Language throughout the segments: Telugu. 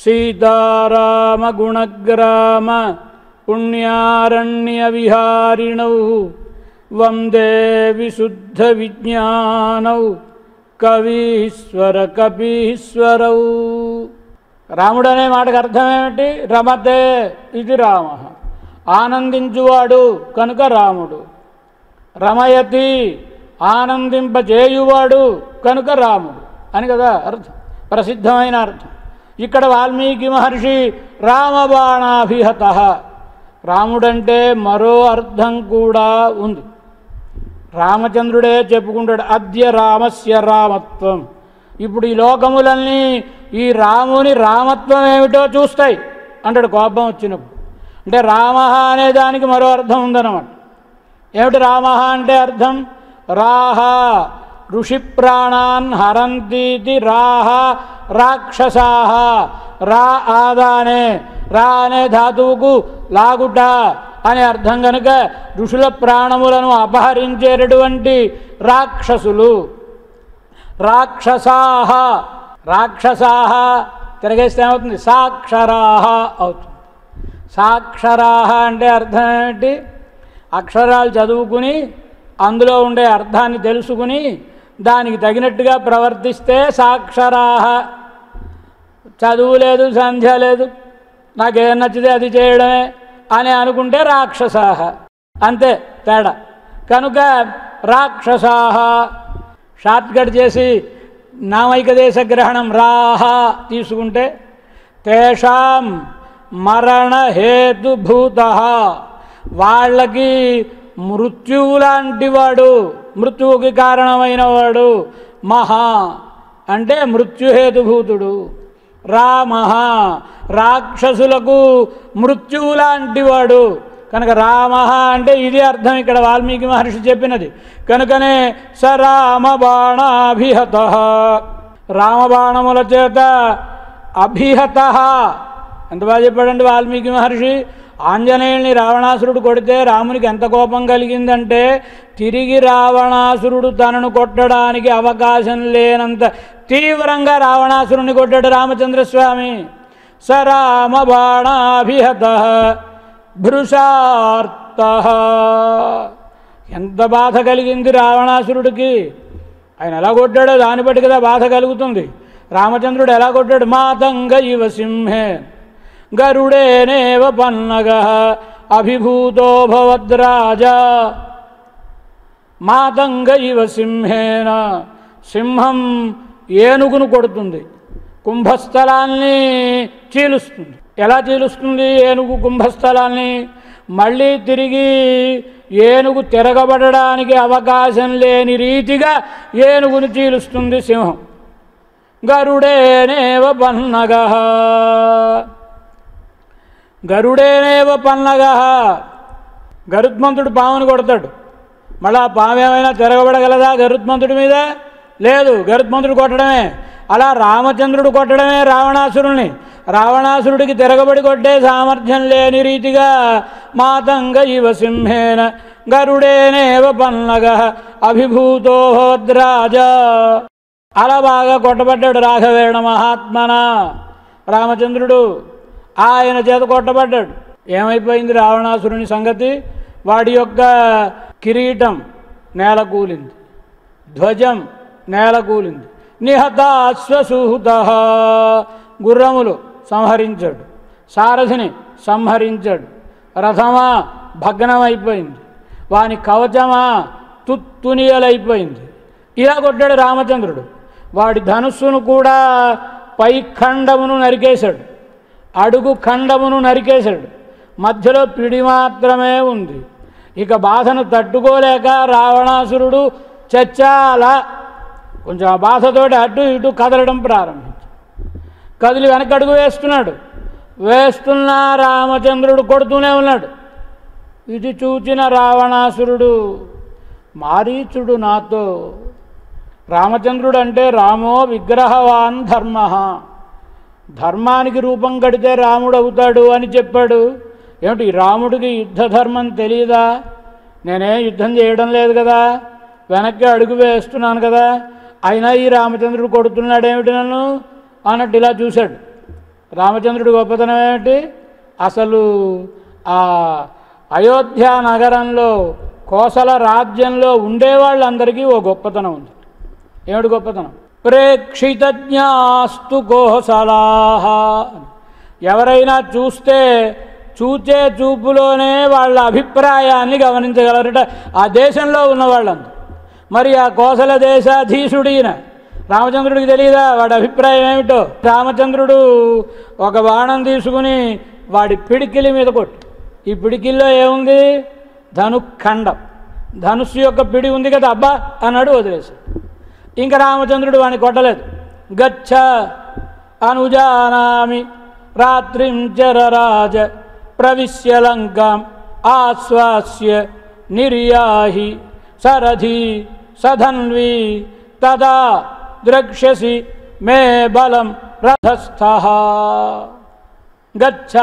సీతారామ గుణగ్రామ పుణ్యారణ్య విహారిణౌ వందే విశుద్ధ విజ్ఞానౌ కవీశ్వర కపీశ్వరౌ రాముడు అనే మాటకు అర్థం ఏమిటి రమతే ఇది రామ ఆనందించువాడు కనుక రాముడు రమయతి ఆనందింపజేయువాడు కనుక రాముడు అని కదా అర్థం ప్రసిద్ధమైన అర్థం ఇక్కడ వాల్మీకి మహర్షి రామబాణాభిహత రాముడంటే మరో అర్థం కూడా ఉంది రామచంద్రుడే చెప్పుకుంటాడు అద్య రామస్య రామత్వం ఇప్పుడు ఈ లోకములన్నీ ఈ రాముని రామత్వం ఏమిటో చూస్తాయి అంటాడు కోపం వచ్చినప్పుడు అంటే రామ అనే దానికి మరో అర్థం ఉందన్నమాట ఏమిటి రామ అంటే అర్థం రాహ ఋషి ప్రాణాన్ హరంతీతి రాహ రాక్షసాహ రా ఆదానే రా అనే ధాతువుకు లాగుట అనే అర్థం కనుక ఋషుల ప్రాణములను అపహరించేటటువంటి రాక్షసులు రాక్షసాహ రాక్షసాహ తిరగేస్తే ఏమవుతుంది సాక్షరాహ అవుతుంది సాక్షరాహ అంటే అర్థం ఏమిటి అక్షరాలు చదువుకుని అందులో ఉండే అర్థాన్ని తెలుసుకుని దానికి తగినట్టుగా ప్రవర్తిస్తే సాక్షరాహ చదువు లేదు సంధ్య లేదు నాకేం నచ్చితే అది చేయడమే అని అనుకుంటే రాక్షసాహ అంతే తేడా కనుక రాక్షసాహ షార్ట్కట్ చేసి నామైక దేశ గ్రహణం రాహ తీసుకుంటే తేషాం మరణ హేతుభూత వాళ్ళకి మృత్యువు లాంటి వాడు మృత్యువుకి కారణమైన వాడు మహా అంటే మృత్యుహేతుభూతుడు రామ రాక్షసులకు మృత్యువు లాంటి వాడు కనుక రామ అంటే ఇది అర్థం ఇక్కడ వాల్మీకి మహర్షి చెప్పినది కనుకనే స రామ బాణాభిహత రామబాణముల చేత అభిహత ఎంత బాగా చెప్పాడండి వాల్మీకి మహర్షి ఆంజనేయుల్ని రావణాసురుడు కొడితే రామునికి ఎంత కోపం కలిగిందంటే తిరిగి రావణాసురుడు తనను కొట్టడానికి అవకాశం లేనంత తీవ్రంగా రావణాసురుని కొట్టాడు రామచంద్రస్వామి స రామ బాణాభిహత భృషార్త ఎంత బాధ కలిగింది రావణాసురుడికి ఆయన ఎలా కొట్టాడో దాన్ని బట్టి కదా బాధ కలుగుతుంది రామచంద్రుడు ఎలా కొట్టాడు మాతంగ ఇవ సింహే గరుడేనేవ పన్నగ అభిభూతో భవద్రాజా మాతంగ ఇవ సింహేన సింహం ఏనుగును కొడుతుంది కుంభస్థలాన్ని చీలుస్తుంది ఎలా చీలుస్తుంది ఏనుగు కుంభస్థలాన్ని మళ్ళీ తిరిగి ఏనుగు తిరగబడడానికి అవకాశం లేని రీతిగా ఏనుగును చీలుస్తుంది సింహం గరుడేనేవ పన్నగ గరుడేనేవ పన్నగ గరుత్మంతుడు పాముని కొడతాడు మళ్ళా ఆ పాము ఏమైనా తిరగబడగలదా గరుత్మంతుడి మీద లేదు గరుత్మంతుడు కొట్టడమే అలా రామచంద్రుడు కొట్టడమే రావణాసురుణ్ణి రావణాసురుడికి తిరగబడి కొట్టే సామర్థ్యం లేని రీతిగా మాతంగ ఇవ సింహేన గరుడేనేవ పన్నగ అభిభూతో భద్రాజా అలా బాగా కొట్టబడ్డాడు రాఘవేణ మహాత్మన రామచంద్రుడు ఆయన చేత కొట్టబడ్డాడు ఏమైపోయింది రావణాసురుని సంగతి వాడి యొక్క కిరీటం నేల కూలింది ధ్వజం నేల కూలింది నిహతాశ్వసూహుత గుర్రములు సంహరించాడు సారథిని సంహరించాడు రథమా భగ్నమైపోయింది వాని కవచమా తుత్తునియలైపోయింది ఇలా కొట్టాడు రామచంద్రుడు వాడి ధనుస్సును కూడా పై ఖండమును నరికేశాడు అడుగు ఖండమును నరికేశాడు మధ్యలో పిడి మాత్రమే ఉంది ఇక బాధను తట్టుకోలేక రావణాసురుడు చచ్చాలా కొంచెం ఆ బాధతోటి అటు ఇటు కదలడం ప్రారంభించాడు కదిలి వెనకడుగు వేస్తున్నాడు వేస్తున్నా రామచంద్రుడు కొడుతూనే ఉన్నాడు ఇది చూచిన రావణాసురుడు మారీచుడు నాతో రామచంద్రుడు అంటే రామో విగ్రహవాన్ ధర్మ ధర్మానికి రూపం కడితే రాముడు అవుతాడు అని చెప్పాడు ఏమిటి ఈ రాముడికి యుద్ధ ధర్మం తెలియదా నేనే యుద్ధం చేయడం లేదు కదా వెనక్కి అడుగు వేస్తున్నాను కదా అయినా ఈ రామచంద్రుడు కొడుతున్నాడేమిటి నన్ను అన్నట్టు ఇలా చూశాడు రామచంద్రుడి గొప్పతనం ఏమిటి అసలు ఆ అయోధ్య నగరంలో కోసల రాజ్యంలో ఉండేవాళ్ళందరికీ ఓ గొప్పతనం ఉంది ఏమిటి గొప్పతనం ప్రేక్షితజ్ఞాస్తు కోసలాహ ఎవరైనా చూస్తే చూచే చూపులోనే వాళ్ళ అభిప్రాయాన్ని గమనించగలరట ఆ దేశంలో ఉన్న వాళ్ళందరూ మరి ఆ కోసల దేశాధీశుడిన రామచంద్రుడికి తెలియదా వాడి అభిప్రాయం ఏమిటో రామచంద్రుడు ఒక బాణం తీసుకుని వాడి పిడికిలి మీద కొట్టు ఈ పిడికిల్లో ఏముంది ధనుఖండం ధనుస్సు యొక్క పిడి ఉంది కదా అబ్బా అన్నాడు వదిలేశాడు ఇంకా రామచంద్రుడు వాడిని కొట్టలేదు గచ్చ అనుజానామి రాత్రిం చరరాజ ప్రవిశ్య లంకాం ఆశ్వాస్య నిర్యాహి సరథి సధన్వి తదా ద్రక్ష్యసి మే బలం రథస్థ గచ్చ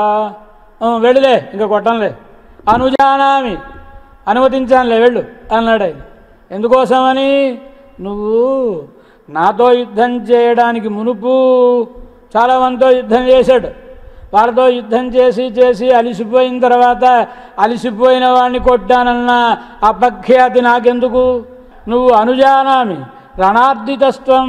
ఆ, వెళ్ళిలే ఇంకా కొట్టంలే అనుజానామి అనుమతించానులే వెళ్ళు అన్నాడు ఆయన ఎందుకోసమని నువ్వు నాతో యుద్ధం చేయడానికి మునుపు చాలా మందితో యుద్ధం చేశాడు వాళ్ళతో యుద్ధం చేసి చేసి అలిసిపోయిన తర్వాత అలిసిపోయిన వాడిని కొట్టానన్న అపఖ్యాతి నాకెందుకు నువ్వు అనుజానామి రణార్దితత్వం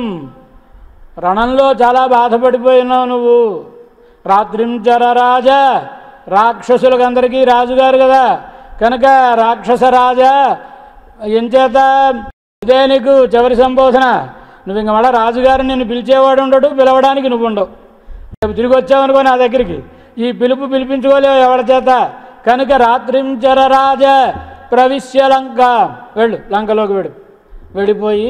రణంలో చాలా బాధపడిపోయినావు నువ్వు రాత్రించర రాజా రాక్షసులకు అందరికీ రాజుగారు కదా కనుక రాక్షస రాజా ఎంచేత ఇదే నీకు చివరి సంబోధన నువ్వు ఇంక మళ్ళీ రాజుగారు నిన్ను పిలిచేవాడు ఉండడు పిలవడానికి నువ్వు ఉండవు రేపు తిరిగి వచ్చావనుకో నా దగ్గరికి ఈ పిలుపు పిలిపించుకోలేవు ఎవరి చేత కనుక రాత్రించర రాజ ప్రవిశ్య లంక వెళ్ళు లంకలోకి వెడు వెళ్ళిపోయి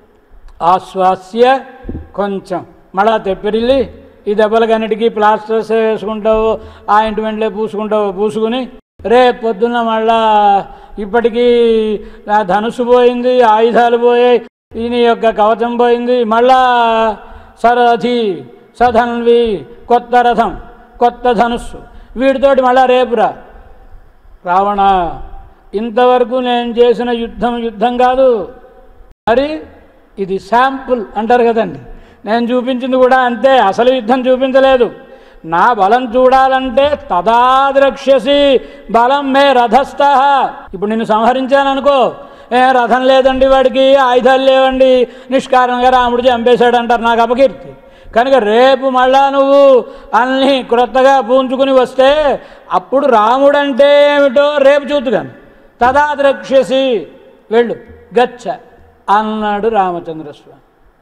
ఆశ్వాస్య కొంచెం మళ్ళా తెప్పిరిల్లి ఈ దెబ్బలకన్నిటికీ ప్లాస్టర్స్ వేసుకుంటావు ఆయింట్మెంట్లే పూసుకుంటావు పూసుకుని రేపు పొద్దున్న మళ్ళా ఇప్పటికీ నా ధనుసు పోయింది ఆయుధాలు పోయాయి ఈయన యొక్క కవచం పోయింది మళ్ళా సరథి సధన్వి కొత్త రథం కొత్త ధనుస్సు వీటితోటి మళ్ళా రేపురా రావణ ఇంతవరకు నేను చేసిన యుద్ధం యుద్ధం కాదు మరి ఇది శాంపుల్ అంటారు కదండి నేను చూపించింది కూడా అంతే అసలు యుద్ధం చూపించలేదు నా బలం చూడాలంటే తదాద్రక్ష్యసి బలం మే రథస్థ ఇప్పుడు నిన్ను సంహరించాననుకో ఏ రథం లేదండి వాడికి ఆయుధాలు లేవండి నిష్కారణంగా రాముడు చంపేశాడు అంటారు నాకు అపకీర్తి కనుక రేపు మళ్ళా నువ్వు అన్ని క్రొత్తగా పూంచుకుని వస్తే అప్పుడు రాముడంటే ఏమిటో రేపు చూతుగాను తదా ద్రక్ష్యసి వెళ్ళు గచ్చ అన్నాడు రామచంద్రస్వామి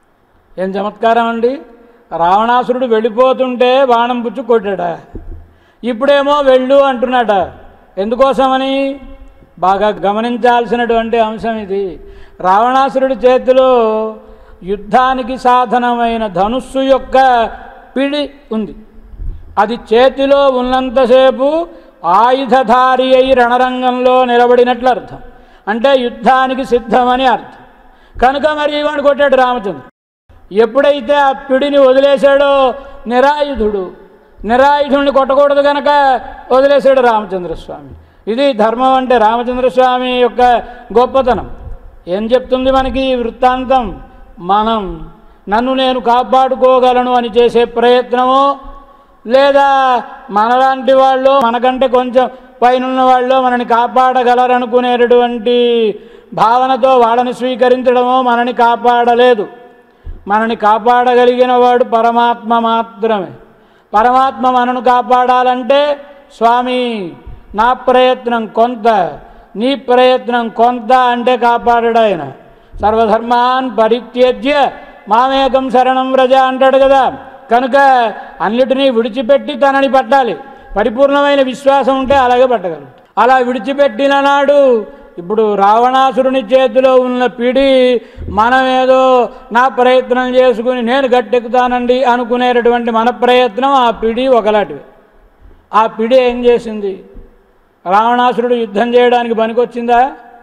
ఏం చమత్కారం అండి రావణాసురుడు వెళ్ళిపోతుంటే బాణం పుచ్చు కొట్టాడా ఇప్పుడేమో వెళ్ళు అంటున్నాడ ఎందుకోసమని బాగా గమనించాల్సినటువంటి అంశం ఇది రావణాసురుడి చేతిలో యుద్ధానికి సాధనమైన ధనుస్సు యొక్క పిడి ఉంది అది చేతిలో ఉన్నంతసేపు ఆయుధధారి అయి రణరంగంలో నిలబడినట్లు అర్థం అంటే యుద్ధానికి సిద్ధమని అర్థం కనుక మరి వాడు కొట్టాడు రామచంద్రుడు ఎప్పుడైతే ఆ పిడిని వదిలేశాడో నిరాయుధుడు నిరాయుధుడిని కొట్టకూడదు కనుక వదిలేశాడు రామచంద్రస్వామి ఇది ధర్మం అంటే రామచంద్రస్వామి యొక్క గొప్పతనం ఏం చెప్తుంది మనకి ఈ వృత్తాంతం మనం నన్ను నేను కాపాడుకోగలను అని చేసే ప్రయత్నమో లేదా మనలాంటి వాళ్ళు మనకంటే కొంచెం పైనున్న వాళ్ళు మనని కాపాడగలరనుకునేటటువంటి భావనతో వాళ్ళని స్వీకరించడమో మనని కాపాడలేదు మనని కాపాడగలిగిన వాడు పరమాత్మ మాత్రమే పరమాత్మ మనను కాపాడాలంటే స్వామి నా ప్రయత్నం కొంత నీ ప్రయత్నం కొంత అంటే కాపాడాడు ఆయన సర్వధర్మాన్ పరిత్యజ్య మామేకం శరణం వ్రజ అంటాడు కదా కనుక అన్నిటినీ విడిచిపెట్టి తనని పట్టాలి పరిపూర్ణమైన విశ్వాసం ఉంటే అలాగే పట్టగలరు అలా విడిచిపెట్టిన నాడు ఇప్పుడు రావణాసురుని చేతిలో ఉన్న పిడి మనమేదో నా ప్రయత్నం చేసుకుని నేను గట్టెక్కుతానండి అనుకునేటటువంటి మన ప్రయత్నం ఆ పిడి ఒకలాంటివి ఆ పిడి ఏం చేసింది రావణాసురుడు యుద్ధం చేయడానికి పనికొచ్చిందా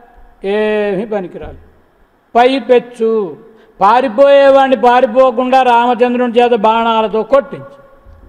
ఏమీ పనికిరాదు పై పెచ్చు పారిపోయేవాడిని పారిపోకుండా రామచంద్రుని చేత బాణాలతో కొట్టించి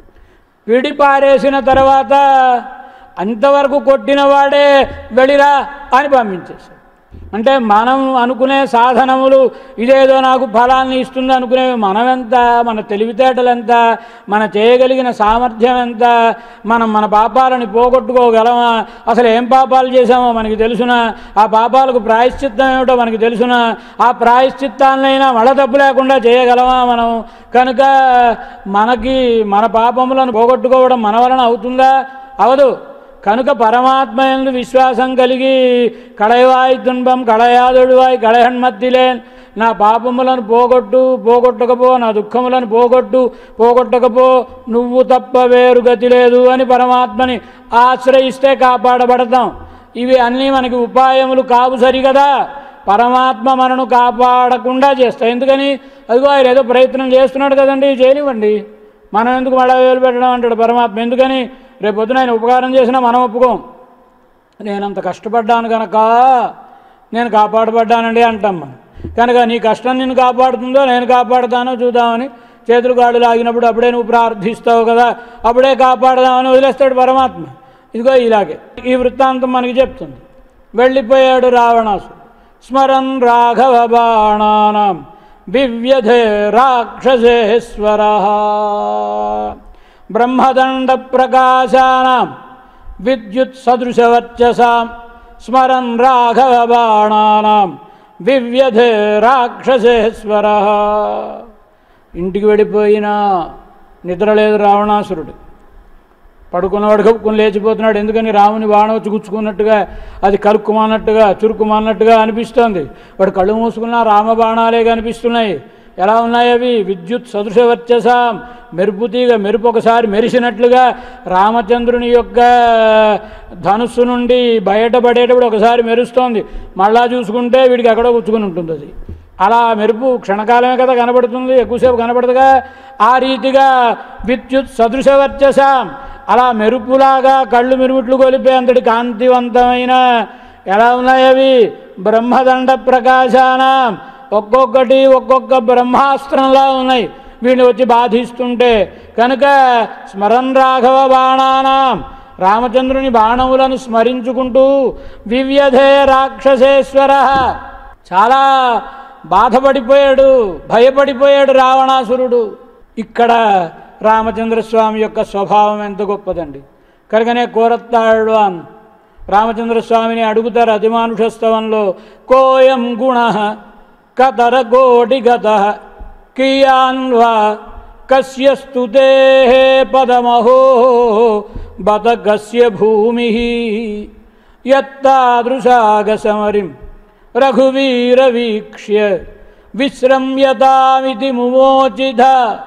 పిడి పారేసిన తర్వాత అంతవరకు కొట్టిన వాడే వెళ్ళిరా అని పంపించేశాడు అంటే మనం అనుకునే సాధనములు ఇదేదో నాకు ఫలాన్ని ఇస్తుంది అనుకునేవి మనమెంత మన తెలివితేటలు ఎంత మన చేయగలిగిన సామర్థ్యం ఎంత మనం మన పాపాలని పోగొట్టుకోగలమా అసలు ఏం పాపాలు చేశామో మనకి తెలుసునా ఆ పాపాలకు ప్రాయశ్చిత్తం ఏమిటో మనకి తెలుసునా ఆ ప్రాయశ్చిత్తాలైనా మళ్ళ తప్పు లేకుండా చేయగలమా మనం కనుక మనకి మన పాపములను పోగొట్టుకోవడం మన వలన అవుతుందా అవదు కనుక పరమాత్మ ఎందు విశ్వాసం కలిగి కళయవాయి తున్బం కళయాదుడివాయి కళయన్మత్తిలేన్ నా పాపములను పోగొట్టు పోగొట్టకపో నా దుఃఖములను పోగొట్టు పోగొట్టకపో నువ్వు తప్ప వేరు గతి లేదు అని పరమాత్మని ఆశ్రయిస్తే కాపాడబడతాం ఇవి అన్నీ మనకి ఉపాయములు కావు సరిగదా పరమాత్మ మనను కాపాడకుండా చేస్తాయి ఎందుకని అదిగో ఆయన ఏదో ప్రయత్నం చేస్తున్నాడు కదండి చేయనివ్వండి మనం ఎందుకు మళ్ళా వేలు పెట్టడం అంటాడు పరమాత్మ ఎందుకని రేపు పొద్దున ఆయన ఉపకారం చేసినా మనం ఒప్పుకోం నేనంత కష్టపడ్డాను కనుక నేను కాపాడబడ్డానండి అంటాం మనం కనుక నీ కష్టం నిన్ను కాపాడుతుందో నేను కాపాడుతానో చూద్దామని చేతులు గాడు లాగినప్పుడు అప్పుడే నువ్వు ప్రార్థిస్తావు కదా అప్పుడే కాపాడదామని వదిలేస్తాడు పరమాత్మ ఇదిగో ఇలాగే ఈ వృత్తాంతం మనకి చెప్తుంది వెళ్ళిపోయాడు రావణాసు స్మరన్ రాఘవ బాణానం వివ్యధే రాక్షసేశ్వర బ్రహ్మదండ ప్రకాశానాం విద్యుత్ సదృశవర్చసాం స్మరన్ రాఘవ బాణానాం వివ్యధే రాక్షసేశ్వర ఇంటికి వెళ్ళిపోయినా నిద్ర లేదు రావణాసురుడు పడుకున్నవాడు కప్పుకొని లేచిపోతున్నాడు ఎందుకని రాముని బాణం వచ్చి గుచ్చుకున్నట్టుగా అది కలుక్కుమన్నట్టుగా చురుకుమన్నట్టుగా అనిపిస్తోంది వాడు కళ్ళు మూసుకున్నా రామ బాణాలే కనిపిస్తున్నాయి ఎలా ఉన్నాయి అవి విద్యుత్ సదృశ వర్చసాం మెరుపుతీగ మెరుపు ఒకసారి మెరిసినట్లుగా రామచంద్రుని యొక్క ధనుస్సు నుండి బయటపడేటప్పుడు ఒకసారి మెరుస్తోంది మళ్ళా చూసుకుంటే వీడికి ఎక్కడో గుచ్చుకుని ఉంటుంది అది అలా మెరుపు క్షణకాలమే కదా కనబడుతుంది ఎక్కువసేపు కనబడదుగా ఆ రీతిగా విద్యుత్ సదృశ వర్చసాం అలా మెరుపులాగా కళ్ళు మిరుముట్లు కొలిపే అంతటి కాంతివంతమైన ఎలా ఉన్నాయి అవి బ్రహ్మదండ ప్రకాశాన ఒక్కొక్కటి ఒక్కొక్క బ్రహ్మాస్త్రంలా ఉన్నాయి వీడిని వచ్చి బాధిస్తుంటే కనుక స్మరన్ రాఘవ బాణానాం రామచంద్రుని బాణములను స్మరించుకుంటూ వివ్యధే రాక్షసేశ్వర చాలా బాధపడిపోయాడు భయపడిపోయాడు రావణాసురుడు ఇక్కడ రామచంద్రస్వామి యొక్క స్వభావం ఎంత గొప్పదండి కనుకనే కోరత్తాళ్వాన్ రామచంద్రస్వామిని అడుగుతారు అతిమానుషస్తవంలో కోయం గుణ కతర కోటిగత కియాన్వా కస్య స్తుతే పదమహో బత కస్య భూమి యత్తాదృశాగసమరిం రఘువీరవీక్ష్య విశ్రమ్యతామితి ముమోచిత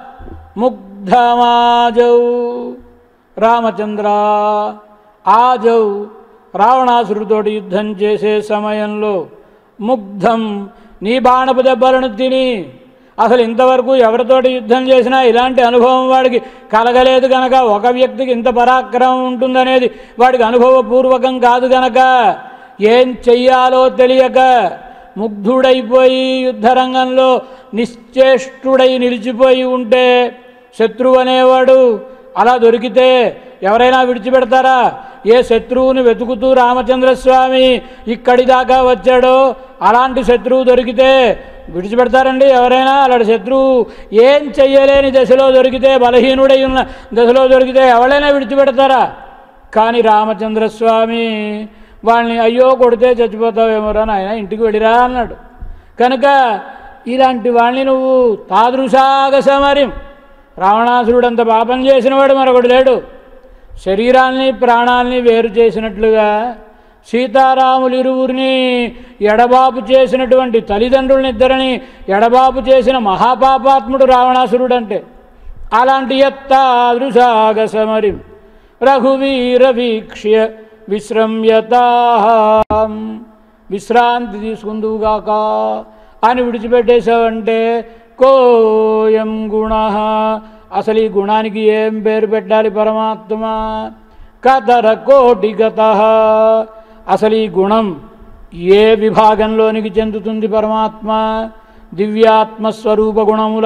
ముగ్ధమాజౌ రామచంద్ర ఆజౌ రావణాసురుతోటి యుద్ధం చేసే సమయంలో ముగ్ధం నీ బాణపు దెబ్బలను తిని అసలు ఇంతవరకు ఎవరితోటి యుద్ధం చేసినా ఇలాంటి అనుభవం వాడికి కలగలేదు గనక ఒక వ్యక్తికి ఇంత పరాక్రమం ఉంటుందనేది వాడికి అనుభవపూర్వకం కాదు గనక ఏం చెయ్యాలో తెలియక ముగ్ధుడైపోయి యుద్ధరంగంలో నిశ్చేష్టుడై నిలిచిపోయి ఉంటే శత్రువు అనేవాడు అలా దొరికితే ఎవరైనా విడిచిపెడతారా ఏ శత్రువుని వెతుకుతూ రామచంద్రస్వామి ఇక్కడి దాకా వచ్చాడో అలాంటి శత్రువు దొరికితే విడిచిపెడతారండి ఎవరైనా అలాంటి శత్రువు ఏం చెయ్యలేని దశలో దొరికితే బలహీనుడై ఉన్న దశలో దొరికితే ఎవరైనా విడిచిపెడతారా కానీ రామచంద్రస్వామి వాళ్ళని అయ్యో కొడితే చచ్చిపోతావేమోరా నాయన ఇంటికి వెళ్ళిరా అన్నాడు కనుక ఇలాంటి వాళ్ళని నువ్వు తాదృశాగసమరిం రావణాసురుడు అంత పాపం చేసినవాడు మరొకడు లేడు శరీరాల్ని ప్రాణాల్ని వేరు చేసినట్లుగా సీతారాములు ఇరువురిని ఎడబాపు చేసినటువంటి తల్లిదండ్రులని ఇద్దరిని ఎడబాపు చేసిన మహాపాపాత్ముడు రావణాసురుడు అంటే అలాంటి ఎత్తాదృశాగసమరిం రఘువీర వీక్ష్య విశ్రమ్యతా విశ్రాంతి తీసుకుందువుగాక అని విడిచిపెట్టేశావంటే కోయం గుణ అసలు ఈ గుణానికి ఏం పేరు పెట్టాలి పరమాత్మ కతర కోటిగత అసలు ఈ గుణం ఏ విభాగంలోనికి చెందుతుంది పరమాత్మ దివ్యాత్మస్వరూప గుణముల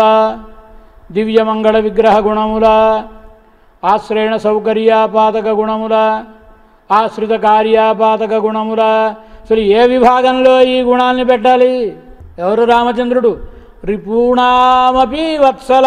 దివ్యమంగళ విగ్రహ గుణముల ఆశ్రయణ సౌకర్యాపాదక గుణముల ఆశ్రిత కార్యాపాతక గుణముల అసలు ఏ విభాగంలో ఈ గుణాల్ని పెట్టాలి ఎవరు రామచంద్రుడు రిపూణామపి వత్సల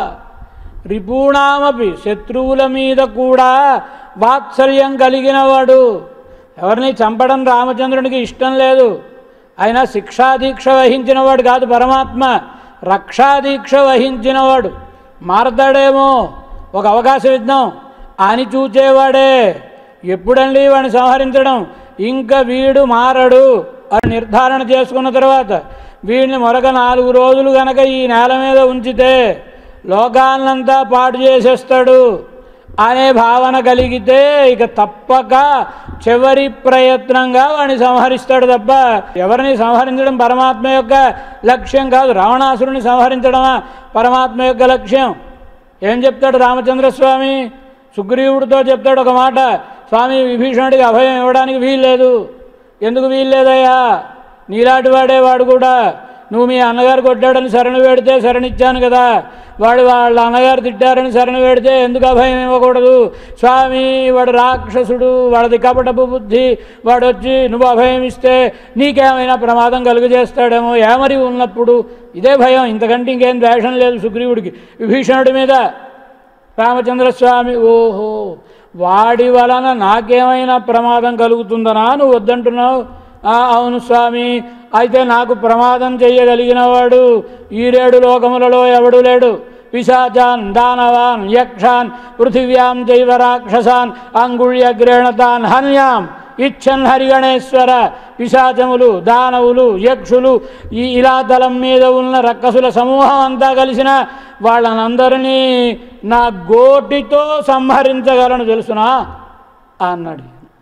రిపూణామపి శత్రువుల మీద కూడా వాత్సల్యం కలిగిన వాడు ఎవరిని చంపడం రామచంద్రునికి ఇష్టం లేదు ఆయన శిక్షాదీక్ష వహించినవాడు కాదు పరమాత్మ రక్షాదీక్ష వహించినవాడు మారతాడేమో ఒక అవకాశం ఇద్దాం అని చూచేవాడే ఎప్పుడండి వాడిని సంహరించడం ఇంకా వీడు మారడు అని నిర్ధారణ చేసుకున్న తర్వాత వీడిని మరొక నాలుగు రోజులు గనక ఈ నేల మీద ఉంచితే లోకాన్నంతా పాటు చేసేస్తాడు అనే భావన కలిగితే ఇక తప్పక చివరి ప్రయత్నంగా వాడిని సంహరిస్తాడు తప్ప ఎవరిని సంహరించడం పరమాత్మ యొక్క లక్ష్యం కాదు రావణాసురుని సంహరించడమా పరమాత్మ యొక్క లక్ష్యం ఏం చెప్తాడు రామచంద్రస్వామి సుగ్రీవుడితో చెప్తాడు ఒక మాట స్వామి విభీషణుడికి అభయం ఇవ్వడానికి వీల్లేదు ఎందుకు వీల్లేదయ్యా నీలాంటి వాడే వాడు కూడా నువ్వు మీ అన్నగారు కొట్టాడని శరణు వేడితే శరణిచ్చాను కదా వాడు వాళ్ళ అన్నగారు తిట్టారని శరణు వేడితే ఎందుకు అభయం ఇవ్వకూడదు స్వామి వాడు రాక్షసుడు వాడిది కపటపు బుద్ధి వాడు వచ్చి నువ్వు అభయం ఇస్తే నీకేమైనా ప్రమాదం కలుగజేస్తాడేమో ఏమరి ఉన్నప్పుడు ఇదే భయం ఇంతకంటే ఇంకేం ద్వేషం లేదు సుగ్రీవుడికి విభీషణుడి మీద రామచంద్రస్వామి ఓహో వాడి వలన నాకేమైనా ప్రమాదం కలుగుతుందనా నువ్వు వద్దంటున్నావు "ఆ, అవును స్వామి అయితే నాకు ప్రమాదం చెయ్యగలిగిన వాడు ఈరేడు లోకములలో ఎవడు లేడు పిశాచాన్ దానవాన్ యక్షాన్ పృథివ్యాం జైవ రాక్షసాన్ అంగుళ్యగ్రేణతాన్ హన్యాం ఇచ్చన్ హరిగణేశ్వర పిశాచములు దానవులు యక్షులు ఈ ఇలా తలం మీద ఉన్న రక్కసుల సమూహం అంతా కలిసిన వాళ్ళనందరినీ నా గోటితో సంహరించగలను తెలుసునా అన్నాడు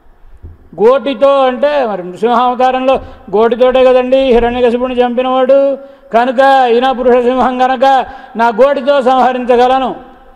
గోటితో అంటే మరి నృసింహావతారంలో గోటితోటే కదండి హిరణ్యకశిపుని చంపినవాడు కనుక ఈయన పురుష సింహం కనుక నా గోటితో సంహరించగలను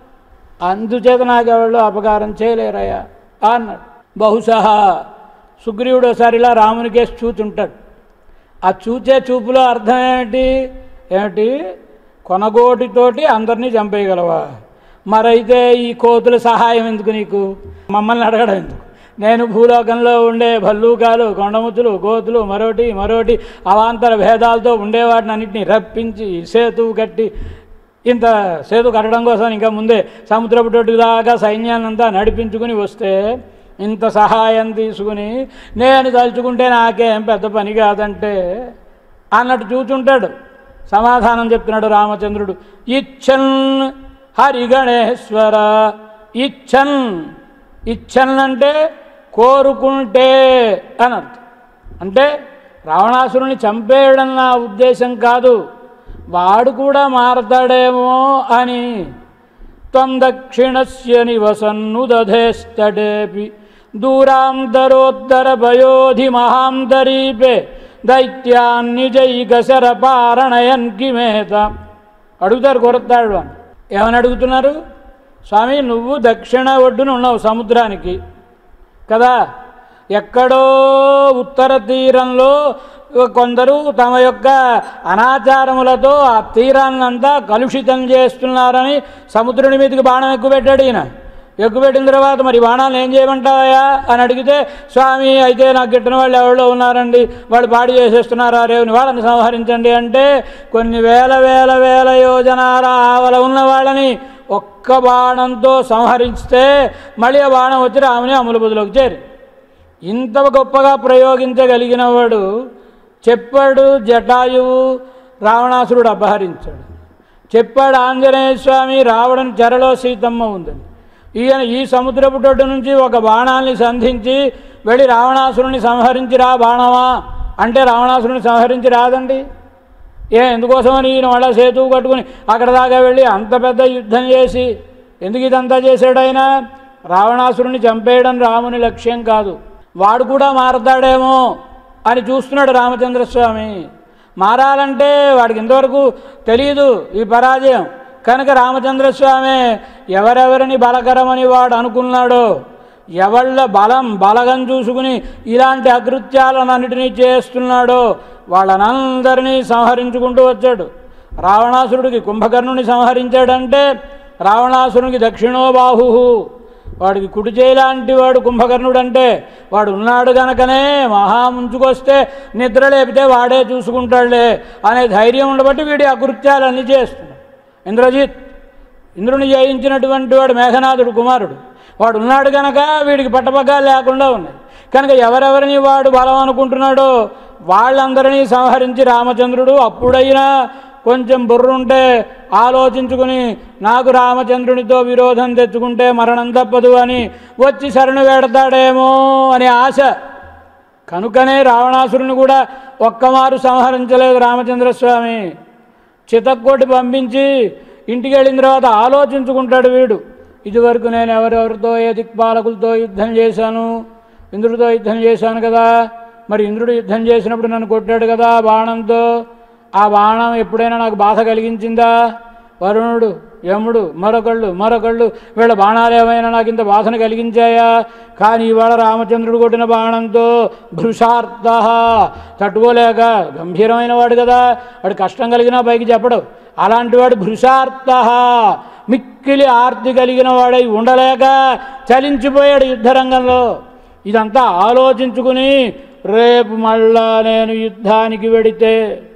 అందుచేత నాకు ఎవరు అపకారం చేయలేరయ్యా అన్నాడు బహుశా సుగ్రీవుడు ఒకసారి ఇలా రామునికేసి చూచుంటాడు ఆ చూచే చూపులో అర్థం ఏమిటి ఏమిటి కొనగోటితోటి అందరినీ చంపేయగలవా మరైతే ఈ కోతుల సహాయం ఎందుకు నీకు మమ్మల్ని అడగడం ఎందుకు నేను భూలోకంలో ఉండే భల్లూకాలు కొండముచ్చులు కోతులు మరోటి మరోటి అవాంతర భేదాలతో ఉండేవాటిని అన్నింటినీ రప్పించి సేతువు కట్టి ఇంత సేతు కట్టడం కోసం ఇంకా ముందే సముద్రపు తొట్టు దాకా సైన్యాన్నంతా నడిపించుకుని వస్తే ఇంత సహాయం తీసుకుని నేను తలుచుకుంటే నాకేం పెద్ద పని కాదంటే అన్నట్టు చూచుంటాడు సమాధానం చెప్తున్నాడు రామచంద్రుడు ఇచ్చన్ హరిగణేశ్వర ఇచ్చన్ ఇచ్చన్ అంటే కోరుకుంటే అని అర్థం అంటే రావణాసురుని చంపేయడం నా ఉద్దేశం కాదు వాడు కూడా మారతాడేమో అని త్వం దక్షిణస్య నివసన్ను దధేస్తడేపి దూరాంతరోత్తర భయోధి మహాంతరీపే దైత్యాన్నిజైకశర పారణయన్ కిమేత అడుగుతారు కొరతాడు అని ఏమని అడుగుతున్నారు స్వామి నువ్వు దక్షిణ ఒడ్డున ఉన్నావు సముద్రానికి కదా ఎక్కడో ఉత్తర తీరంలో కొందరు తమ యొక్క అనాచారములతో ఆ తీరాన్నంతా కలుషితం చేస్తున్నారని సముద్రుని మీదకి బాణం ఎక్కుపెట్టాడు ఈయన ఎక్కుపెట్టిన తర్వాత మరి బాణాలు ఏం చేయమంటావయ్యా అని అడిగితే స్వామి అయితే నాకు గిట్టిన వాళ్ళు ఎవరో ఉన్నారండి వాళ్ళు పాడి చేసేస్తున్నారా రేవుని వాళ్ళని సంహరించండి అంటే కొన్ని వేల వేల వేల యోజనాల ఆవల ఉన్న వాళ్ళని ఒక్క బాణంతో సంహరిస్తే మళ్ళీ ఆ బాణం వచ్చి రాముని అమలు బుద్ధులోకి చేరి ఇంత గొప్పగా ప్రయోగించగలిగిన వాడు చెప్పాడు జటాయువు రావణాసురుడు అపహరించాడు చెప్పాడు ఆంజనేయ స్వామి రావడం చెరలో సీతమ్మ ఉందని ఈయన ఈ సముద్రపు తొడ్డు నుంచి ఒక బాణాన్ని సంధించి వెళ్ళి రావణాసురుని సంహరించి రా బాణమా అంటే రావణాసురుని సంహరించి రాదండి ఏ ఎందుకోసమని ఈయన వాళ్ళ సేతువు కట్టుకుని అక్కడ దాకా వెళ్ళి అంత పెద్ద యుద్ధం చేసి ఎందుకు ఇదంతా చేశాడు ఆయన రావణాసురుని చంపేయడం రాముని లక్ష్యం కాదు వాడు కూడా మారతాడేమో అని చూస్తున్నాడు రామచంద్రస్వామి మారాలంటే వాడికి ఇంతవరకు తెలియదు ఈ పరాజయం కనుక రామచంద్రస్వామి ఎవరెవరిని బలకరమని వాడు అనుకున్నాడో ఎవళ్ళ బలం బలగం చూసుకుని ఇలాంటి అకృత్యాలన్నిటినీ చేస్తున్నాడో వాళ్ళనందరినీ సంహరించుకుంటూ వచ్చాడు రావణాసురుడికి కుంభకర్ణుని సంహరించాడంటే రావణాసురునికి దక్షిణో బాహు వాడికి కుడి చేయలాంటి వాడు కుంభకర్ణుడు అంటే వాడు ఉన్నాడు గనకనే మహా ముంచుకొస్తే నిద్ర లేపితే వాడే చూసుకుంటాడులే అనే ధైర్యం ఉండబట్టి వీడి అకృత్యాలన్నీ చేస్తున్నాడు ఇంద్రజిత్ ఇంద్రుని జయించినటువంటి వాడు మేఘనాథుడు కుమారుడు వాడు ఉన్నాడు కనుక వీడికి పట్టపగ్గాలు లేకుండా ఉన్నాయి కనుక ఎవరెవరిని వాడు బలం అనుకుంటున్నాడో వాళ్ళందరినీ సంహరించి రామచంద్రుడు అప్పుడైనా కొంచెం బుర్రుంటే ఆలోచించుకుని నాకు రామచంద్రునితో విరోధం తెచ్చుకుంటే మరణం తప్పదు అని వచ్చి శరణు వేడతాడేమో అనే ఆశ కనుకనే రావణాసురుని కూడా ఒక్కమారు సంహరించలేదు రామచంద్రస్వామి చితక్కోటి పంపించి ఇంటికి వెళ్ళిన తర్వాత ఆలోచించుకుంటాడు వీడు ఇదివరకు నేను ఎవరెవరితో ఏ దిక్పాలకులతో యుద్ధం చేశాను ఇంద్రుడితో యుద్ధం చేశాను కదా మరి ఇంద్రుడు యుద్ధం చేసినప్పుడు నన్ను కొట్టాడు కదా బాణంతో ఆ బాణం ఎప్పుడైనా నాకు బాధ కలిగించిందా వరుణుడు యముడు మరొకళ్ళు మరొకళ్ళు వీళ్ళ బాణాలు ఏమైనా నాకు ఇంత బాధను కలిగించాయా కానీ ఇవాళ రామచంద్రుడు కొట్టిన బాణంతో భృషార్థ తట్టుకోలేక గంభీరమైన వాడు కదా వాడు కష్టం కలిగినా పైకి చెప్పడు అలాంటి వాడు భృషార్థ మిక్కిలి ఆర్తి కలిగిన వాడై ఉండలేక చలించిపోయాడు యుద్ధరంగంలో ఇదంతా ఆలోచించుకుని రేపు మళ్ళా నేను యుద్ధానికి వెడితే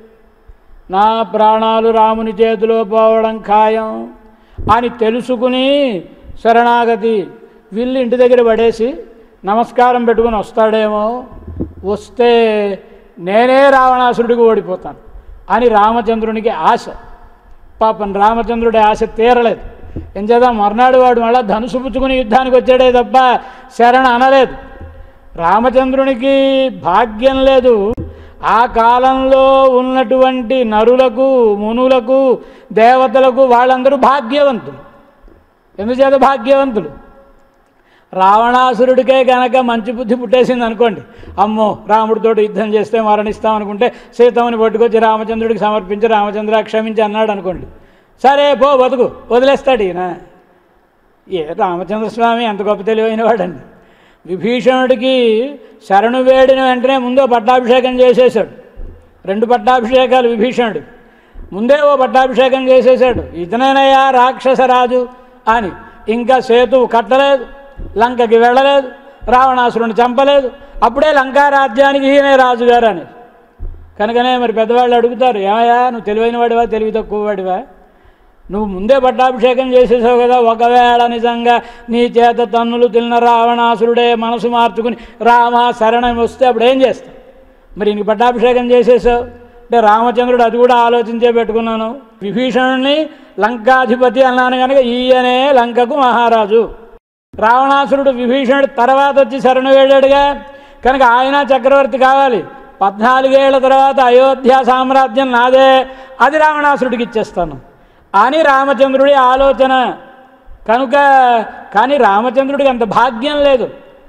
నా ప్రాణాలు రాముని చేతిలో పోవడం ఖాయం అని తెలుసుకుని శరణాగతి వీళ్ళు ఇంటి దగ్గర పడేసి నమస్కారం పెట్టుకుని వస్తాడేమో వస్తే నేనే రావణాసురుడికి ఓడిపోతాను అని రామచంద్రునికి ఆశ పాపం రామచంద్రుడి ఆశ తీరలేదు ఏం చేద్దాం మర్నాడు వాడు మళ్ళా ధనుసు పుచ్చుకుని యుద్ధానికి వచ్చాడే తప్ప శరణ అనలేదు రామచంద్రునికి భాగ్యం లేదు ఆ కాలంలో ఉన్నటువంటి నరులకు మునులకు దేవతలకు వాళ్ళందరూ భాగ్యవంతులు ఎందుచేత భాగ్యవంతులు రావణాసురుడికే గనక మంచి బుద్ధి పుట్టేసింది అనుకోండి అమ్మో రాముడితో యుద్ధం చేస్తే మరణిస్తాం అనుకుంటే సీతమ్మని పట్టుకొచ్చి రామచంద్రుడికి సమర్పించి రామచంద్ర క్షమించి అన్నాడు అనుకోండి సరే పో బతుకు వదిలేస్తాడు ఈయన ఏ రామచంద్రస్వామి ఎంత గొప్ప తెలివైన వాడండి విభీషణుడికి శరణు వేడిన వెంటనే ముందో పట్టాభిషేకం చేసేశాడు రెండు పట్టాభిషేకాలు విభీషణుడు ముందే ఓ పట్టాభిషేకం చేసేశాడు ఇతనేనయ్యా రాక్షసరాజు అని ఇంకా సేతువు కట్టలేదు లంకకి వెళ్ళలేదు రావణాసురుని చంపలేదు అప్పుడే లంకా రాజ్యానికి ఈయనే రాజుగారు అని కనుకనే మరి పెద్దవాళ్ళు అడుగుతారు ఏమయ్యా నువ్వు తెలివైన వాడివా తెలివి తక్కువ వాడివా నువ్వు ముందే పట్టాభిషేకం చేసేసావు కదా ఒకవేళ నిజంగా నీ చేత తన్నులు తిన్న రావణాసురుడే మనసు మార్చుకుని రామ శరణం వస్తే అప్పుడు ఏం చేస్తావు మరి ఇంక పట్టాభిషేకం చేసేసావు అంటే రామచంద్రుడు అది కూడా ఆలోచించే పెట్టుకున్నాను విభీషణుని లంకాధిపతి అన్నాను కనుక ఈయనే లంకకు మహారాజు రావణాసురుడు విభీషణుడు తర్వాత వచ్చి శరణు వేడాడుగా కనుక ఆయన చక్రవర్తి కావాలి పద్నాలుగేళ్ల తర్వాత అయోధ్య సామ్రాజ్యం నాదే అది రావణాసురుడికి ఇచ్చేస్తాను అని రామచంద్రుడి ఆలోచన కనుక కానీ రామచంద్రుడికి అంత భాగ్యం లేదు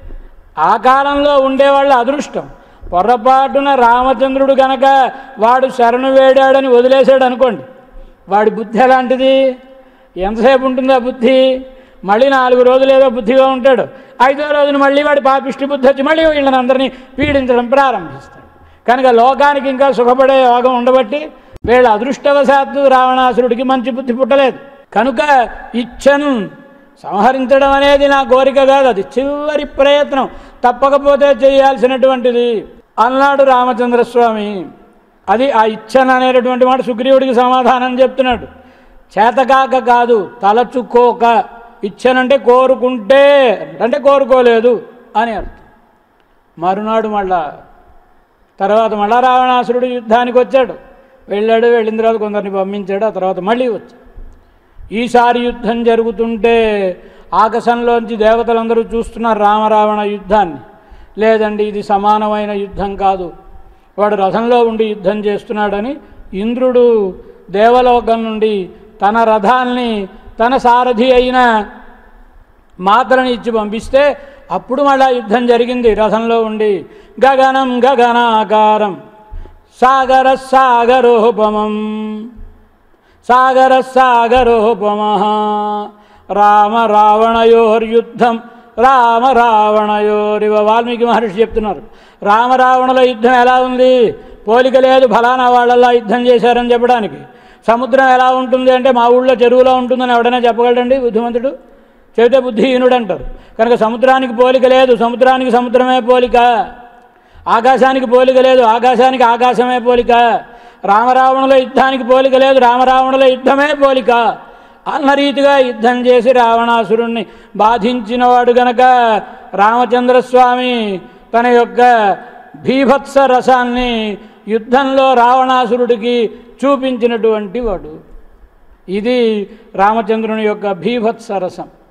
ఆ కాలంలో ఉండేవాళ్ళ అదృష్టం పొరపాటున రామచంద్రుడు కనుక వాడు శరణు వేడాడని వదిలేశాడు అనుకోండి వాడి బుద్ధి ఎలాంటిది ఎంతసేపు ఉంటుంది ఆ బుద్ధి మళ్ళీ నాలుగు రోజులు ఏదో బుద్ధిగా ఉంటాడు ఐదో రోజున మళ్ళీ వాడి పాపిష్టి బుద్ధి వచ్చి మళ్ళీ వీళ్ళని అందరినీ పీడించడం ప్రారంభిస్తాడు కనుక లోకానికి ఇంకా సుఖపడే యోగం ఉండబట్టి వీళ్ళ అదృష్టవశాత్తు రావణాసురుడికి మంచి బుద్ధి పుట్టలేదు కనుక ఇచ్చను సంహరించడం అనేది నా కోరిక కాదు అది చివరి ప్రయత్నం తప్పకపోతే చేయాల్సినటువంటిది అన్నాడు రామచంద్రస్వామి అది ఆ ఇచ్చన అనేటటువంటి మాట సుగ్రీవుడికి సమాధానం చెప్తున్నాడు చేతకాక కాదు తలచుకోక ఇచ్చనంటే కోరుకుంటే అంటే కోరుకోలేదు అని అర్థం మరునాడు మళ్ళా తర్వాత మళ్ళా రావణాసురుడు యుద్ధానికి వచ్చాడు వెళ్ళాడు వెళ్ళిన తర్వాత కొందరిని పంపించాడు ఆ తర్వాత మళ్ళీ వచ్చాడు ఈసారి యుద్ధం జరుగుతుంటే ఆకాశంలోంచి దేవతలందరూ చూస్తున్నారు రామరావణ యుద్ధాన్ని లేదండి ఇది సమానమైన యుద్ధం కాదు వాడు రథంలో ఉండి యుద్ధం చేస్తున్నాడని ఇంద్రుడు దేవలోకం నుండి తన రథాన్ని తన సారథి అయిన మాతలని ఇచ్చి పంపిస్తే అప్పుడు మళ్ళా యుద్ధం జరిగింది రథంలో ఉండి గగనం గగనాకారం సాగర సాగరోపమం సాగర సాగరోపమ రామ రావణయోర్యుద్ధం రామ రావణయోరివ వాల్మీకి మహర్షి చెప్తున్నారు రామ రావణుల యుద్ధం ఎలా ఉంది పోలిక లేదు ఫలానా వాళ్ళలా యుద్ధం చేశారని చెప్పడానికి సముద్రం ఎలా ఉంటుంది అంటే మా ఊళ్ళో చెరువులో ఉంటుందని ఎవడైనా చెప్పగలడండి బుద్ధిమంతుడు చెబితే బుద్ధిహీనుడు అంటారు కనుక సముద్రానికి పోలిక లేదు సముద్రానికి సముద్రమే పోలిక ఆకాశానికి పోలిక లేదు ఆకాశానికి ఆకాశమే పోలిక రామరావణుల యుద్ధానికి పోలిక లేదు రామరావణుల యుద్ధమే పోలిక అన్న రీతిగా యుద్ధం చేసి రావణాసురుణ్ణి బాధించినవాడు గనక రామచంద్రస్వామి తన యొక్క భీభత్స రసాన్ని యుద్ధంలో రావణాసురుడికి చూపించినటువంటి వాడు ఇది రామచంద్రుని యొక్క భీభత్స రసం